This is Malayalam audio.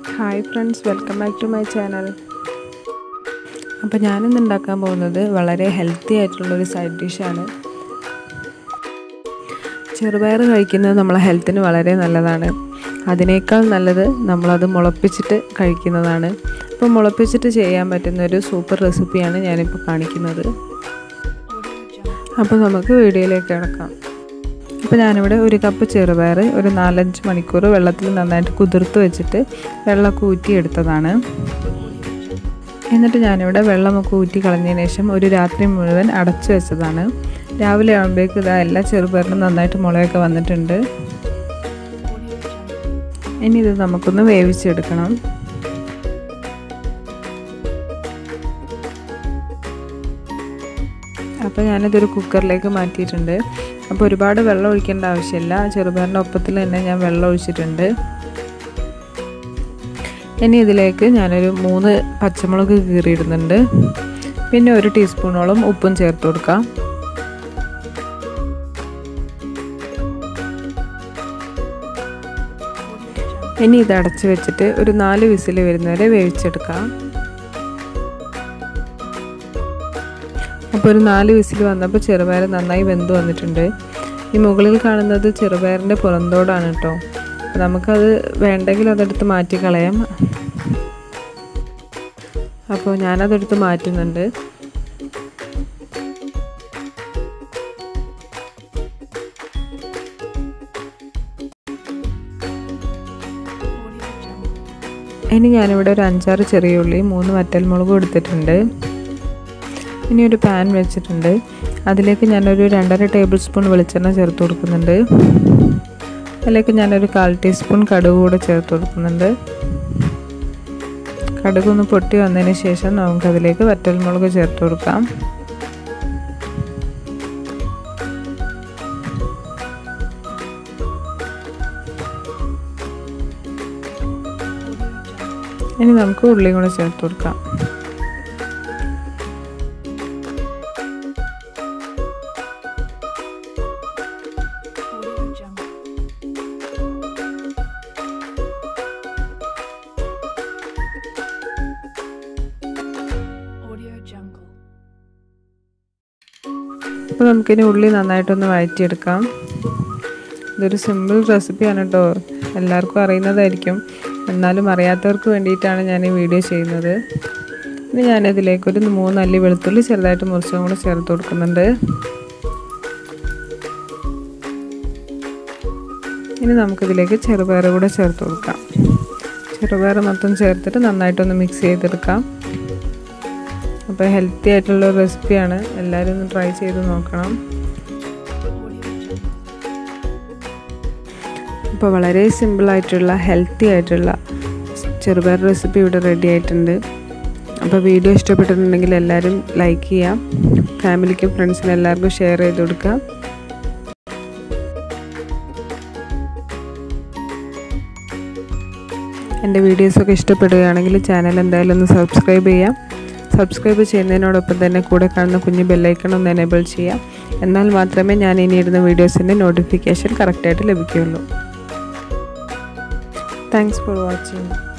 hi friends welcome back to my channel അപ്പോൾ ഞാനിന്ന് ഉണ്ടാക്കാൻ പോകുന്നത് വളരെ ഹെൽത്തി ആയിട്ടുള്ളൊരു സൈഡ് ഡിഷാണ് ചെറുപയർ കഴിക്കുന്നത് നമ്മളെ ഹെൽത്തിന് വളരെ നല്ലതാണ് അതിനേക്കാൾ നല്ലത് നമ്മളത് മുളപ്പിച്ചിട്ട് കഴിക്കുന്നതാണ് അപ്പോൾ മുളപ്പിച്ചിട്ട് ചെയ്യാൻ പറ്റുന്ന ഒരു സൂപ്പർ റെസിപ്പിയാണ് ഞാനിപ്പോൾ കാണിക്കുന്നത് അപ്പോൾ നമുക്ക് വീഡിയോയിലേക്ക് കിടക്കാം അപ്പോൾ ഞാനിവിടെ ഒരു കപ്പ് ചെറുപയർ ഒരു നാലഞ്ച് മണിക്കൂർ വെള്ളത്തിൽ നന്നായിട്ട് കുതിർത്ത് വെച്ചിട്ട് വെള്ളമൊക്കെ ഊറ്റിയെടുത്തതാണ് എന്നിട്ട് ഞാനിവിടെ വെള്ളമൊക്കെ ഊറ്റി കളഞ്ഞതിന് ശേഷം ഒരു രാത്രി മുഴുവൻ അടച്ചു വെച്ചതാണ് രാവിലെ ആകുമ്പോഴേക്ക് ഇതാ എല്ലാ ചെറുപയറിനും നന്നായിട്ട് മുളയൊക്കെ വന്നിട്ടുണ്ട് ഇനി ഇത് നമുക്കൊന്ന് വേവിച്ചെടുക്കണം അപ്പോൾ ഞാനിതൊരു കുക്കറിലേക്ക് മാറ്റിയിട്ടുണ്ട് അപ്പോൾ ഒരുപാട് വെള്ളം ഒഴിക്കേണ്ട ആവശ്യമില്ല ചെറുപയറിൻ്റെ ഒപ്പത്തിൽ തന്നെ ഞാൻ വെള്ളം ഒഴിച്ചിട്ടുണ്ട് ഇനി ഇതിലേക്ക് ഞാനൊരു മൂന്ന് പച്ചമുളക് കീറിയിടുന്നുണ്ട് പിന്നെ ഒരു ടീസ്പൂണോളം ഉപ്പും ചേർത്ത് കൊടുക്കാം ഇനി ഇത് അടച്ച് വെച്ചിട്ട് ഒരു നാല് വിസിൽ വരുന്നവരെ വേവിച്ചെടുക്കാം അപ്പോൾ ഒരു നാല് വിസിൽ വന്നപ്പോൾ ചെറുപയർ നന്നായി വെന്ത് വന്നിട്ടുണ്ട് ഈ മുകളിൽ കാണുന്നത് ചെറുപയറിൻ്റെ പുറന്തോടാണ് കേട്ടോ നമുക്കത് വേണ്ടെങ്കിൽ അതെടുത്ത് മാറ്റി കളയാം അപ്പോൾ ഞാനതെടുത്ത് മാറ്റുന്നുണ്ട് ഇനി ഞാനിവിടെ ഒരു അഞ്ചാറ് ചെറിയ ഉള്ളി മൂന്ന് വറ്റൽമുളകും എടുത്തിട്ടുണ്ട് ഇനി ഒരു പാൻ വെച്ചിട്ടുണ്ട് അതിലേക്ക് ഞാനൊരു രണ്ടര ടേബിൾ സ്പൂൺ വെളിച്ചെണ്ണ ചേർത്ത് കൊടുക്കുന്നുണ്ട് അതിലേക്ക് ഞാനൊരു കാൽ ടീസ്പൂൺ കടുക് കൂടെ ചേർത്ത് കൊടുക്കുന്നുണ്ട് കടുക് ഒന്ന് പൊട്ടി വന്നതിന് ശേഷം നമുക്കതിലേക്ക് വറ്റൽമുളക് ചേർത്ത് കൊടുക്കാം ഇനി നമുക്ക് ഉള്ളിയും കൂടെ ചേർത്ത് കൊടുക്കാം അപ്പോൾ നമുക്കിനി ഉള്ളി നന്നായിട്ടൊന്ന് വഴറ്റിയെടുക്കാം ഇതൊരു സിമ്പിൾ റെസിപ്പിയാണ് കേട്ടോ എല്ലാവർക്കും അറിയുന്നതായിരിക്കും എന്നാലും അറിയാത്തവർക്ക് വേണ്ടിയിട്ടാണ് ഞാൻ ഈ വീഡിയോ ചെയ്യുന്നത് ഇനി ഞാനിതിലേക്ക് ഒരു മൂന്നല്ലി വെളുത്തുള്ളി ചെറുതായിട്ട് മുറിച്ചും കൂടെ ചേർത്ത് കൊടുക്കുന്നുണ്ട് ഇനി നമുക്കിതിലേക്ക് ചെറുപയർ കൂടെ ചേർത്ത് കൊടുക്കാം ചെറുപയർ മൊത്തം ചേർത്തിട്ട് നന്നായിട്ടൊന്ന് മിക്സ് ചെയ്തെടുക്കാം അപ്പോൾ ഹെൽത്തി ആയിട്ടുള്ള റെസിപ്പിയാണ് എല്ലാവരും ഒന്ന് ട്രൈ ചെയ്ത് നോക്കണം അപ്പോൾ വളരെ സിമ്പിളായിട്ടുള്ള ഹെൽത്തി ആയിട്ടുള്ള ചെറുപയർ റെസിപ്പി ഇവിടെ റെഡി ആയിട്ടുണ്ട് അപ്പോൾ വീഡിയോ ഇഷ്ടപ്പെട്ടിട്ടുണ്ടെങ്കിൽ എല്ലാവരും ലൈക്ക് ചെയ്യാം ഫാമിലിക്കും ഫ്രണ്ട്സിനും എല്ലാവർക്കും ഷെയർ ചെയ്ത് കൊടുക്കുക എൻ്റെ വീഡിയോസൊക്കെ ഇഷ്ടപ്പെടുകയാണെങ്കിൽ ചാനൽ എന്തായാലും ഒന്ന് സബ്സ്ക്രൈബ് ചെയ്യാം സബ്സ്ക്രൈബ് ചെയ്യുന്നതിനോടൊപ്പം തന്നെ കൂടെ കാണുന്ന കുഞ്ഞ് ബെല്ലൈക്കൺ ഒന്ന് എനേബിൾ ചെയ്യാം എന്നാൽ മാത്രമേ ഞാൻ ഇനി ഇടുന്ന വീഡിയോസിൻ്റെ നോട്ടിഫിക്കേഷൻ കറക്റ്റായിട്ട് ലഭിക്കുകയുള്ളൂ താങ്ക്സ് ഫോർ വാച്ചിങ്